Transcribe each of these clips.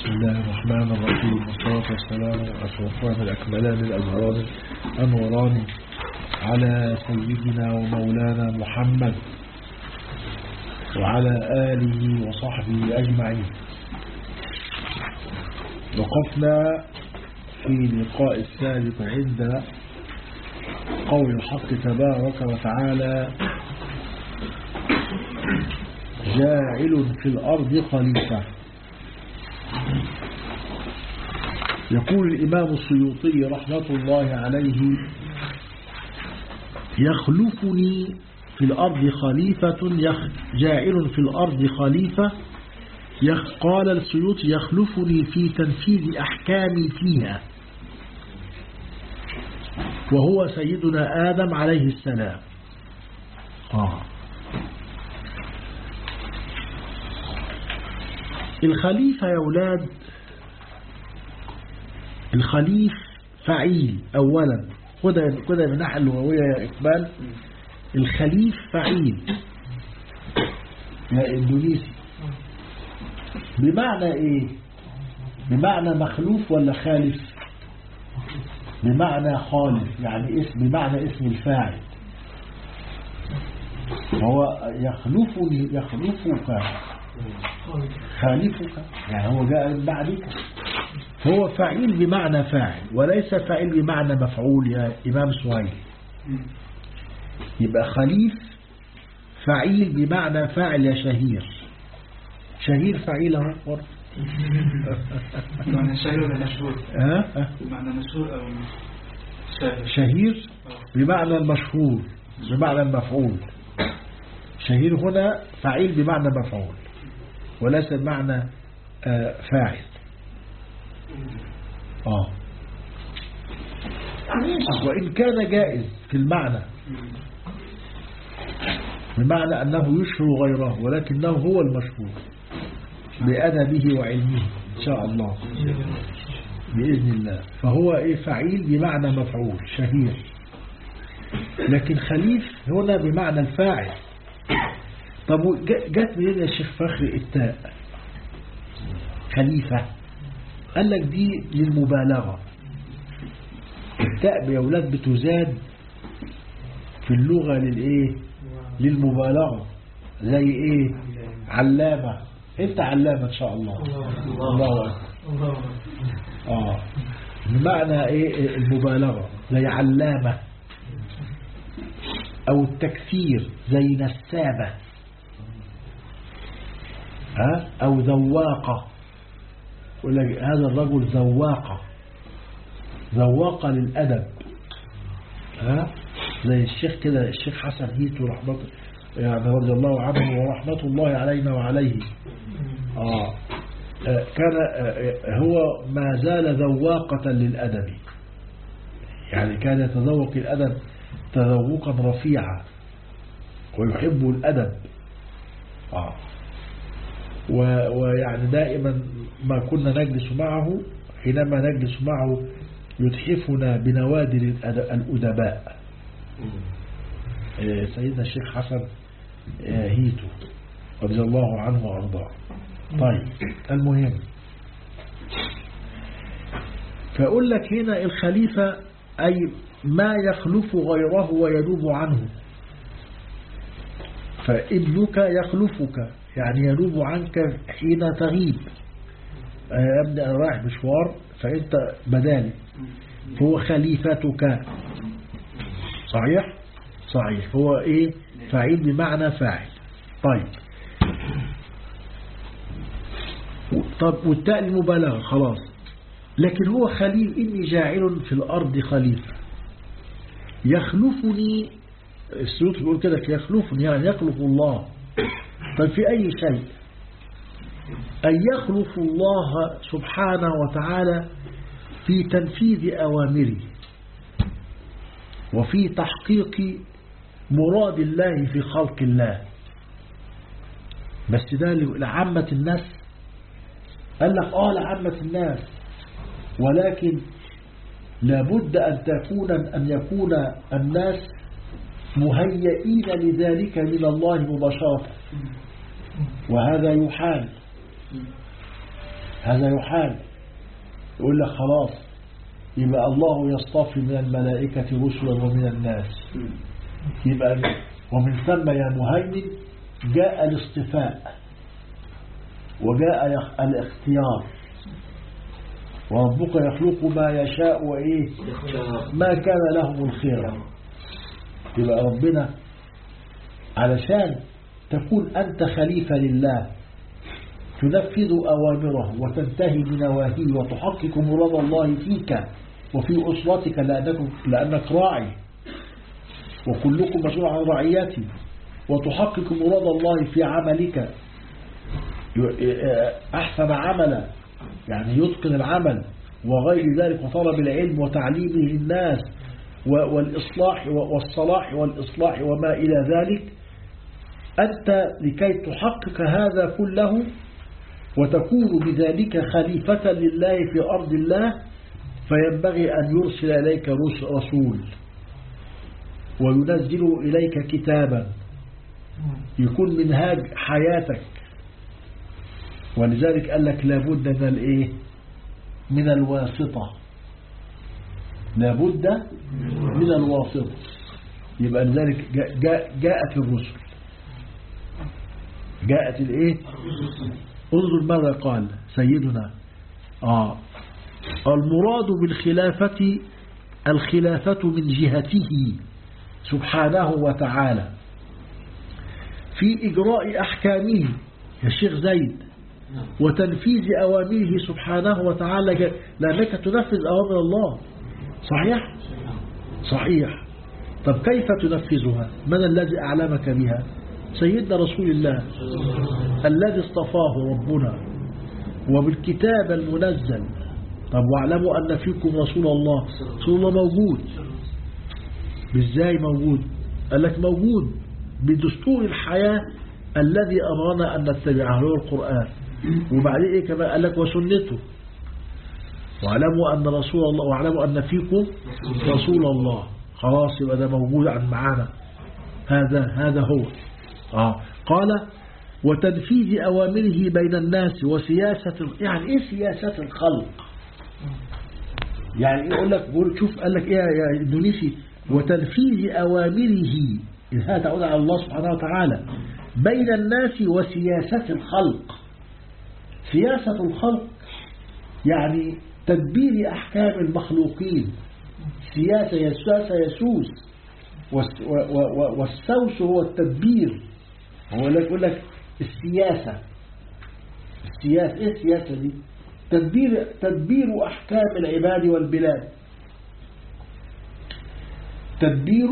بسم الله الرحمن الرحيم والصلاة والسلام على أشرفان الأكملان الأزهران الأنوران على سيدنا ومولانا محمد وعلى آله وصحبه أجمعين وقفنا في لقاء السابق عند قول الحق تبارك وتعالى جاعل في الأرض خليفة يقول الإمام السيوطي رحمة الله عليه يخلفني في الأرض خليفة جاعل في الأرض خليفة قال السيوطي يخلفني في تنفيذ أحكامي فيها وهو سيدنا آدم عليه السلام آه. الخليفة يا أولاد الخليف فعيل أولا كده من ناحية اللغوية يا إقبال الخليف فعيل يا إندونيسي بمعنى إيه بمعنى مخلوف ولا خالف بمعنى خالف يعني اسم بمعنى اسم الفاعل هو يخلفني يخلفك خالفك يعني هو جاء من بعدك هو فعيل بمعنى فاعل وليس فاعل بمعنى مفعول يا إمام سويل يبقى خليف فعيل بمعنى فاعل يا شهير شهير فعيل اهو برضه معنى شهير ولا مشهور؟ ها معنى مشهور أو شهير شهير بمعنى المشهور بمعنى المفعول شهير هنا فعيل بمعنى مفعول وليس بمعنى آه فاعل آه وإن كان جائز في المعنى بمعنى أنه يشهر غيره ولكنه هو المشهور بأدبه وعلمه إن شاء الله بإذن الله فهو إيه فعيل بمعنى مفعول شهير لكن خليف هنا بمعنى الفاعل طب جت منين يا شيخ فخر التاء خليفة قال لك دي للمبالغة التاء يا أولاد بتزاد في اللغة للإيه للمبالغة زي إيه علامة انت علامة ان شاء الله الله اكبر اه بمعنى ايه المبالغة زي علامة او التكثير زي نسابة ها او ذواقة يقول لك هذا الرجل ذواقة ذواقة للأدب ها زي الشيخ كده الشيخ حسن هيتو رحمة يعني رضي الله عنه ورحمة الله علينا وعليه آه كان هو ما زال ذواقة للأدب يعني كان يتذوق الأدب تذوقا رفيعا ويحب الأدب آه ويعني دائما ما كنا نجلس معه حينما نجلس معه يتحفنا بنوادر الأدباء سيدنا الشيخ حسن هيتو رضي الله عنه وأرضاه طيب المهم فأقول لك هنا الخليفة أي ما يخلف غيره وينوب عنه فابنك يخلفك يعني ينوب عنك حين تغيب أبدأ أنا رايح مشوار فأنت بدالي هو خليفتك صحيح صحيح هو إيه فاعل بمعنى فاعل طيب طب والتاء المبالغة خلاص لكن هو خليل إني جاعل في الأرض خليفة يخلفني السيوط بيقول كده يخلفني يعني يخلف الله طيب في أي شيء أن يخلف الله سبحانه وتعالى في تنفيذ أوامره وفي تحقيق مراد الله في خلق الله بس ده لعامة الناس قال لك آه لعامة الناس ولكن لابد أن تكون أن يكون الناس مهيئين لذلك من الله مباشرة وهذا يحال هذا يحال يقول لك خلاص يبقى الله يصطفي من الملائكة رسلا ومن الناس يبقى ومن ثم يا مهيمن جاء الاصطفاء وجاء يخ- الاختيار وربك يخلق ما يشاء وإيه ما كان لهم الخير يبقى ربنا علشان تكون أنت خليفة لله تنفذ أوامره وتنتهي بنواهيه وتحقق مراد الله فيك وفي أسرتك لأنك, لأنك راعي وكلكم مسؤول عن رعيته وتحقق مراد الله في عملك أحسن عملا يعني يتقن العمل وغير ذلك وطلب العلم وتعليمه للناس و- والإصلاح و- والصلاح والإصلاح وما إلى ذلك أنت لكي تحقق هذا كله وتكون بذلك خليفة لله في أرض الله فينبغي أن يرسل إليك رس- رسول وينزل إليك كتابا يكون منهاج حياتك ولذلك قال لك لابد من الايه من الواسطة لابد من الواسطة يبقى لذلك جاء جاء جاءت الرسل جاءت الايه انظر ماذا قال سيدنا آه المراد بالخلافة الخلافة من جهته سبحانه وتعالى في إجراء أحكامه يا شيخ زيد وتنفيذ أوامره سبحانه وتعالى ج- لأنك تنفذ أوامر الله صحيح؟ صحيح طب كيف تنفذها؟ من الذي أعلمك بها؟ سيدنا رسول الله الذي اصطفاه ربنا وبالكتاب المنزل طب واعلموا أن فيكم رسول الله رسول الله موجود ازاي موجود قال لك موجود بدستور الحياة الذي أمرنا أن نتبعه هو القرآن وبعدين إيه كمان قال لك وسنته واعلموا أن رسول الله واعلموا أن فيكم رسول الله خلاص يبقى ده موجود عن معانا هذا هذا هو آه. قال وتنفيذ أوامره بين الناس وسياسة يعني إيه سياسة الخلق يعني إيه يقول لك بقول شوف قال لك إيه يا إندونيسي وتنفيذ أوامره هذا تعود على الله سبحانه وتعالى بين الناس وسياسة الخلق سياسة الخلق يعني تدبير أحكام المخلوقين سياسة يسوس يسوس والس- و- و- و- والسوس هو التدبير هو لك يقول لك السياسة السياسة ايه السياسة دي تدبير تدبير أحكام العباد والبلاد تدبير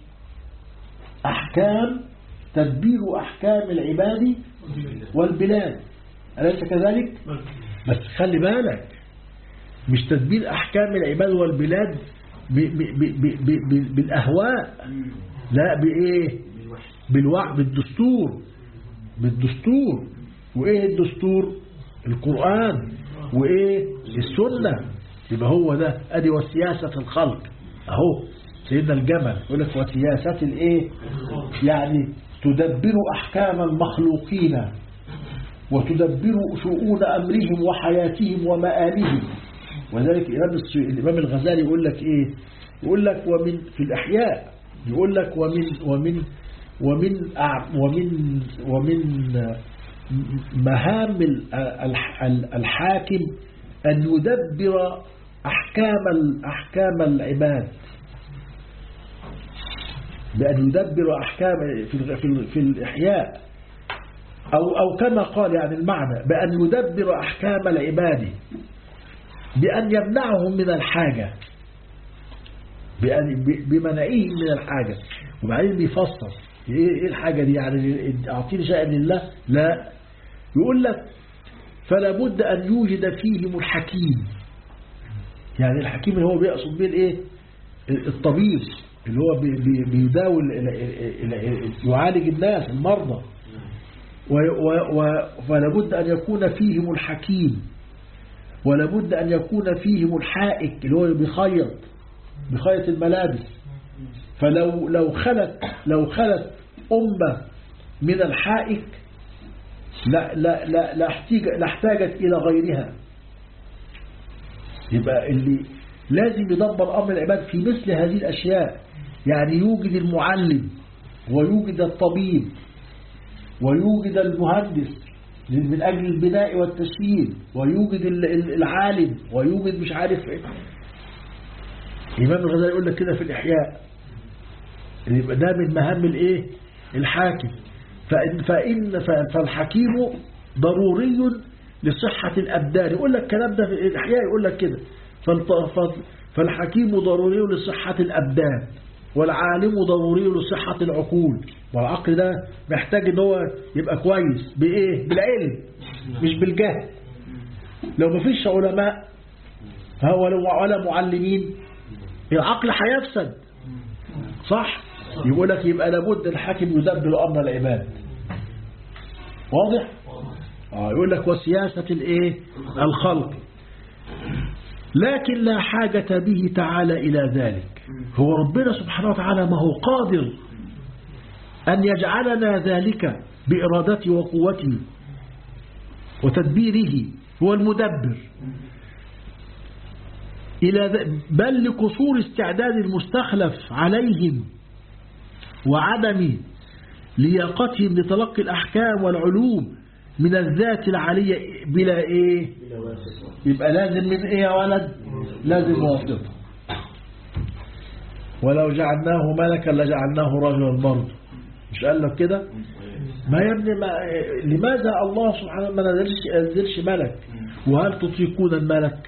أحكام تدبير أحكام العباد والبلاد أليس كذلك؟ بس خلي بالك مش تدبير أحكام العباد والبلاد ب ب ب ب ب ب بالأهواء لا بإيه بالوع بالدستور بالدستور وإيه الدستور القرآن وإيه السنة يبقى هو ده أدي وسياسة الخلق أهو سيدنا الجمل يقول لك وسياسة الإيه يعني تدبر أحكام المخلوقين وتدبر شؤون أمرهم وحياتهم ومآلهم وذلك الإمام, الس- الإمام الغزالي يقول لك إيه يقول لك ومن في الأحياء يقول لك ومن ومن ومن أع- ومن ومن مهام ال- الح- ال- الحاكم أن يدبر أحكام ال- أحكام العباد بأن يدبر أحكام في ال- في ال- في الإحياء أو أو كما قال يعني المعنى بأن يدبر أحكام العباد بأن يمنعهم من الحاجة بأن ب- بمنعهم من الحاجة وبعدين بيفسر ايه إيه الحاجة دي يعني اعطيني شيئا لله لا يقول لك فلا بد أن يوجد فيهم الحكيم يعني الحكيم اللي هو بيقصد به الايه الطبيب اللي هو بي- بي- بيداوي ال- ال- ال- يعالج الناس المرضى و- و- و- فلا بد أن يكون فيهم الحكيم ولا بد أن يكون فيهم الحائك اللي هو بيخيط بخيط الملابس فلو لو خلت لو خلت أمة من الحائك لا لا لا لا احتاج لا احتاجت إلى غيرها يبقى اللي لازم يدبر أمر العباد في مثل هذه الأشياء يعني يوجد المعلم ويوجد الطبيب ويوجد المهندس من أجل البناء والتسيير ويوجد ال- ال- العالم ويوجد مش عارف ايه الإمام الغزالي يقول لك كده في الإحياء يبقى ده من مهام الايه الحاكم فإن, فإن ف- فالحكيم ضروري لصحة الأبدان يقول لك الكلام ده في الإحياء يقول لك كده فالط- ف- فالحكيم ضروري لصحة الأبدان والعالم ضروري لصحة العقول والعقل ده محتاج ان هو يبقى كويس بإيه بالعلم مش بالجهل لو مفيش علماء ها ولا ولا معلمين العقل هيفسد صح يقول لك يبقى لابد الحاكم يدبر أمر العباد واضح آه يقول لك وسياسة الايه الخلق لكن لا حاجة به تعالى إلى ذلك هو ربنا سبحانه وتعالى ما هو قادر أن يجعلنا ذلك بإرادته وقوته وتدبيره هو المدبر إلى ذ- بل لقصور استعداد المستخلف عليهم وعدم لياقتهم لتلقي الأحكام والعلوم من الذات العالية بلا إيه يبقى لازم من إيه يا ولد لازم واسطة ولو جعلناه ملكا لجعلناه رجلا برضه مش قال لك كده ما يا ابني ما لماذا الله سبحانه ما نزلش نزلش ملك وهل تطيقون الملك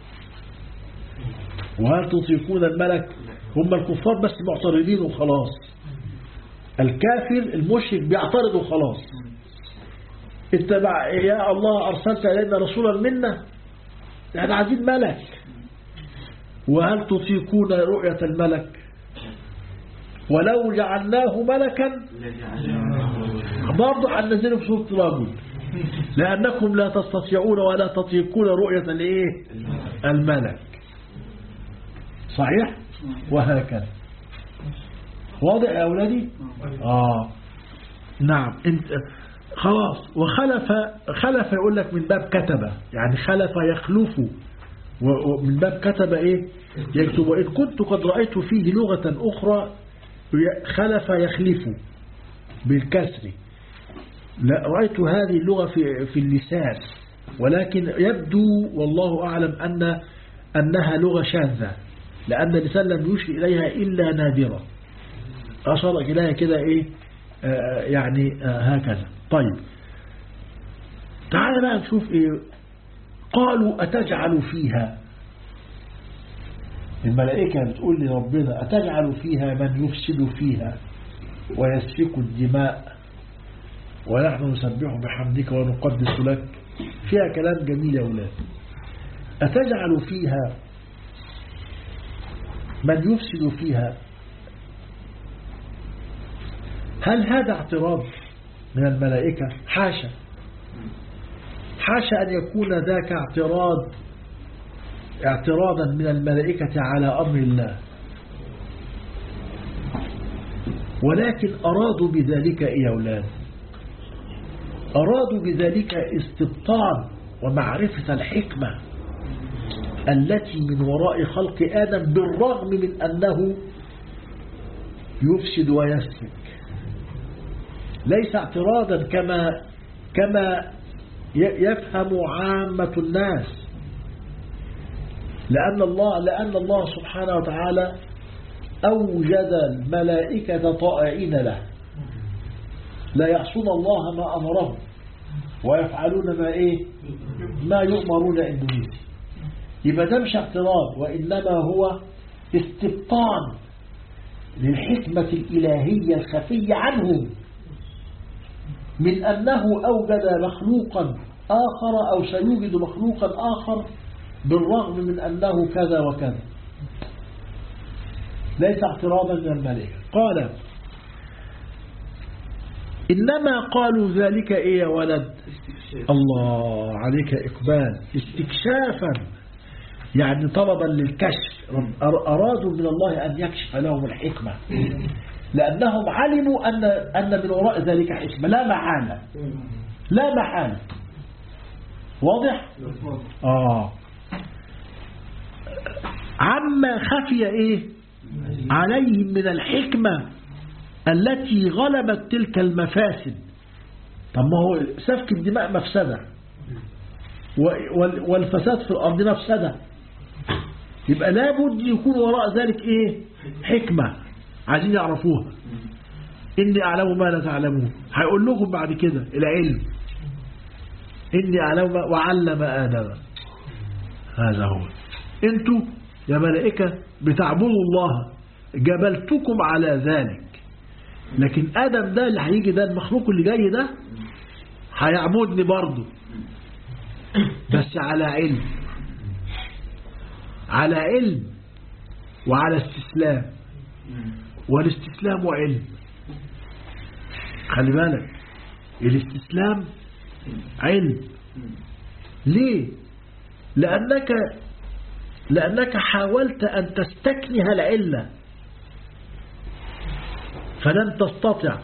وهل تطيقون الملك هم الكفار بس معترضين وخلاص الكافر المشرك بيعترض وخلاص انت بع- يا الله ارسلت الينا رسولا منا احنا عايزين ملك وهل تطيقون رؤية الملك ولو جعلناه ملكا برضه هننزله في سورة رجل لأنكم لا تستطيعون ولا تطيقون رؤية الايه الملك صحيح وهكذا واضح يا أولادي آه نعم انت خلاص وخلف خلف يقول لك من باب كتب يعني خلف يخلف و- ومن باب كتب ايه يكتب وإن كنت قد رأيت فيه لغة أخرى خلف يخلف بالكسر لا رأيت هذه اللغة في في اللسان ولكن يبدو والله أعلم أن أنها لغة شاذة لأن اللسان لم يشر إليها إلا نادرة أشار إليها كده إيه آه يعني آه هكذا طيب تعال بقى نشوف إيه قالوا أتجعل فيها الملائكة بتقول لربنا أتجعل فيها من يفسد فيها ويسفك الدماء ونحن نسبح بحمدك ونقدس لك فيها كلام جميل يا أولاد أتجعل فيها من يفسد فيها هل هذا اعتراض من الملائكة حاشا حاشا أن يكون ذاك اعتراض اعتراضا من الملائكة على أمر الله ولكن أرادوا بذلك إيه يا أولاد أرادوا بذلك استبطان ومعرفة الحكمة التي من وراء خلق آدم بالرغم من أنه يفسد ويسفك ليس اعتراضا كما كما يفهم عامة الناس لأن الله لأن الله سبحانه وتعالى أوجد الملائكة طائعين له لا يعصون الله ما أمرهم ويفعلون ما إيه ما يؤمرون إنه يبقى ده مش اعتراض وإنما هو استبطان للحكمة الإلهية الخفية عنهم من أنه أوجد مخلوقا آخر أو سيوجد مخلوقا آخر بالرغم من أنه كذا وكذا ليس اعتراضا من الملائكة قال إنما قالوا ذلك إيه يا ولد الله عليك إقبال استكشافا يعني طلبا للكشف أرادوا من الله أن يكشف لهم الحكمة لأنهم علموا أن, أن من وراء ذلك حكمة لا محالة لا محالة واضح؟ آه عما خفي إيه عليهم من الحكمة التي غلبت تلك المفاسد طب ما هو سفك الدماء مفسدة و- وال- والفساد في الأرض مفسدة يبقى لابد يكون وراء ذلك إيه حكمة عايزين يعرفوها إني أعلم ما لا تعلمون هيقول لكم بعد كده العلم إني أعلم ما وعلم آدم هذا هو انتوا يا ملائكة بتعبدوا الله جبلتكم على ذلك لكن آدم ده اللي هيجي ده المخلوق اللي جاي ده هيعبدني برضه بس على علم على علم وعلى استسلام والاستسلام علم خلي بالك الاستسلام علم ليه لأنك لأنك حاولت أن تستكنه العلة فلن تستطع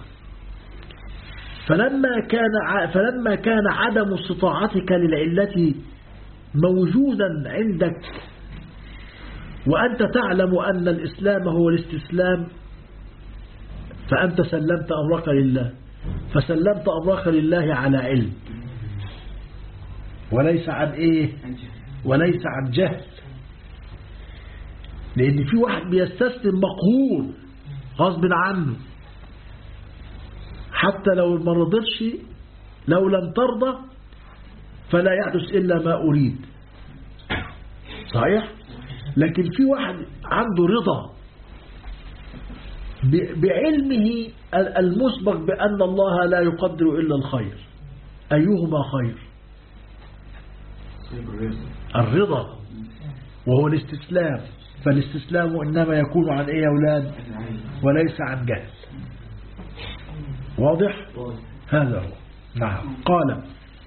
فلما كان ع- فلما كان عدم استطاعتك للعلة موجودا عندك وأنت تعلم أن الإسلام هو الاستسلام فأنت سلمت أمرك لله فسلمت أمرك لله على علم وليس عن إيه وليس عن جهل لأن في واحد بيستسلم مقهور غصب عنه حتى لو ما رضتش لو لم ترضى فلا يحدث إلا ما أريد صحيح لكن في واحد عنده رضا ب- بعلمه ال- المسبق بأن الله لا يقدر إلا الخير أيهما خير الرضا وهو الاستسلام فالاستسلام إنما يكون عن إيه يا أولاد وليس عن جهل واضح هذا هو نعم قال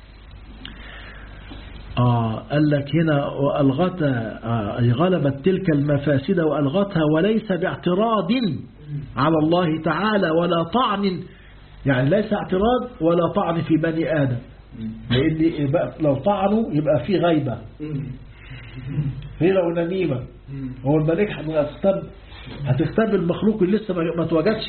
آه قال لك هنا وألغتها آه أي غلبت تلك المفاسد وألغتها وليس باعتراض على الله تعالى ولا طعن يعني ليس اعتراض ولا طعن في بني آدم لأن يبقى لو طعنوا يبقى في غيبة هي لو نميمة هو الملك هتختب هتختب المخلوق اللي لسه ما- ما اتوجدش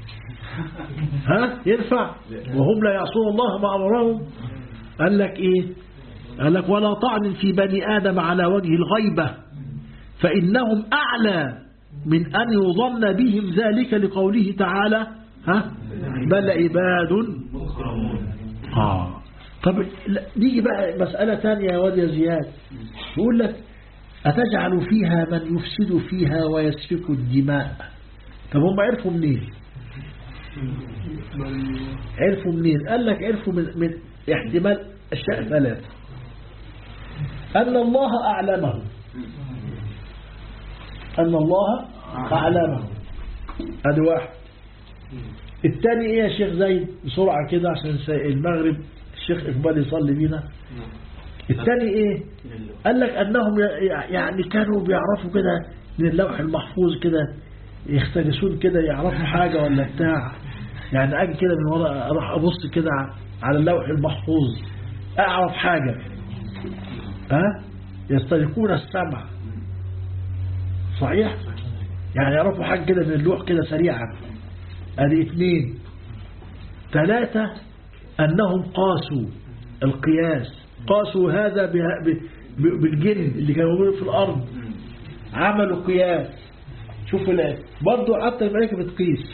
ها ينفع وهم لا يعصون الله ما أمرهم قال لك إيه قال لك ولا طعن في بني آدم على وجه الغيبة فإنهم أعلى من أن يظن بهم ذلك لقوله تعالى ها بل عباد آه طب لا، نيجي بقى مسألة ثانية يا واد يا زياد يقول لك أتجعل فيها من يفسد فيها ويسفك الدماء طب هم عرفوا منين عرفوا منين قال لك عرفوا من, من احتمال أشياء ثلاثة أن الله أعلمه أن الله أعلمه هذا واحد الثاني ايه يا شيخ زيد بسرعة كده عشان سا- المغرب الشيخ إقبال يصلي بينا الثاني ايه قال لك أنهم ي- يعني كانوا بيعرفوا كده من اللوح المحفوظ كده يختلسون كده يعرفوا حاجة ولا بتاع يعني أجي كده من ورا أروح أبص كده على اللوح المحفوظ أعرف حاجة ها يسترقون السمع صحيح يعني يعرفوا حاجة كده من اللوح كده سريعا ادي اثنين ثلاثة أنهم قاسوا القياس قاسوا هذا به- ب- ب- بالجن اللي كانوا موجودين في الأرض عملوا قياس شوف الآية برضو حتى الملائكة بتقيس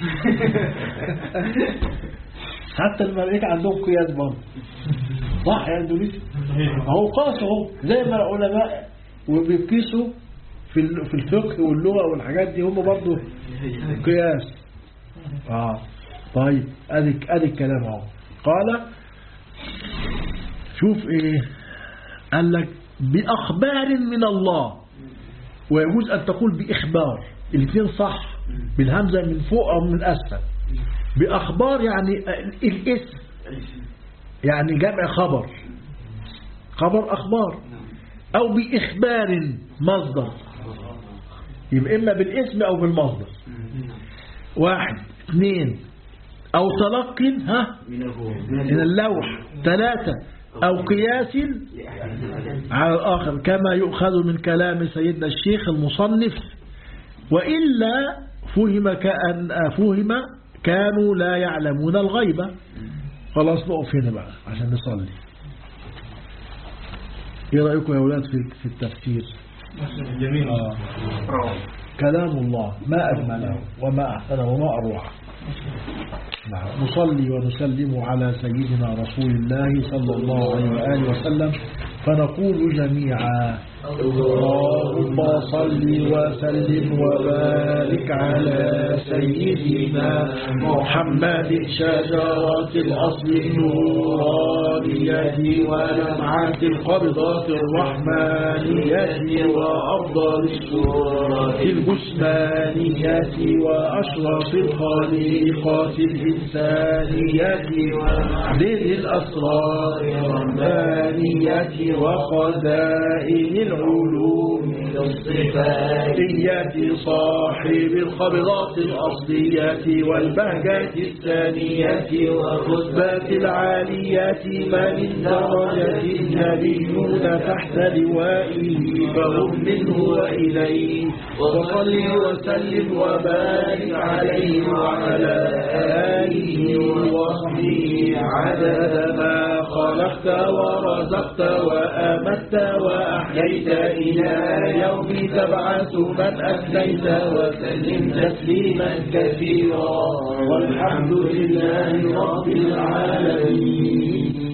حتى الملائكة عندهم قياس برضو صح يا اندونيسيا اهو قاسوا اهو زي ما العلماء وبيقيسوا في ال- في الفقه واللغة والحاجات دي هم برضو قياس اه طيب ادي ادي الكلام اهو قال شوف ايه قال لك باخبار من الله ويجوز ان تقول باخبار الاثنين صح بالهمزه من فوق او من اسفل باخبار يعني الاسم يعني جمع خبر خبر اخبار او باخبار مصدر يبقى اما بالاسم او بالمصدر واحد اثنين او تلق ها من اللوح ثلاثة او قياس على الاخر كما يؤخذ من كلام سيدنا الشيخ المصنف وإلا فهم كأن فهم كانوا لا يعلمون الغيبة خلاص نقف هنا بقى عشان نصلي ايه رأيكم يا أولاد في في التفسير جميل آه. روعة كلام الله ما أجمله وما أحسنه وما أروعه نعم. نصلي ونسلم على سيدنا رسول الله صلى الله عليه وآله وسلم فنقول جميعا اللهم صل وسلم وبارك على سيدنا محمد شجرة الأصل النورانية ولمعة القبضة الرحمانية وأفضل السورة الجسمانية وأشرف الخليقات الإنسانية ومعدن الأسرار الرحمانية وخزائن العلوم الصفاتية صاحب القبضات الأصلية والبهجة الثانية والرتبة العالية من الدرجة النبيون تحت لوائه فهم منه وإليه وصل وسلم وبارك عليه وعلى آله وصحبه عدد ما خلقت ورزقت وأمت وأحييت إلى يوم تبعث من أفنيت وسلم تسليما كثيرا والحمد لله رب العالمين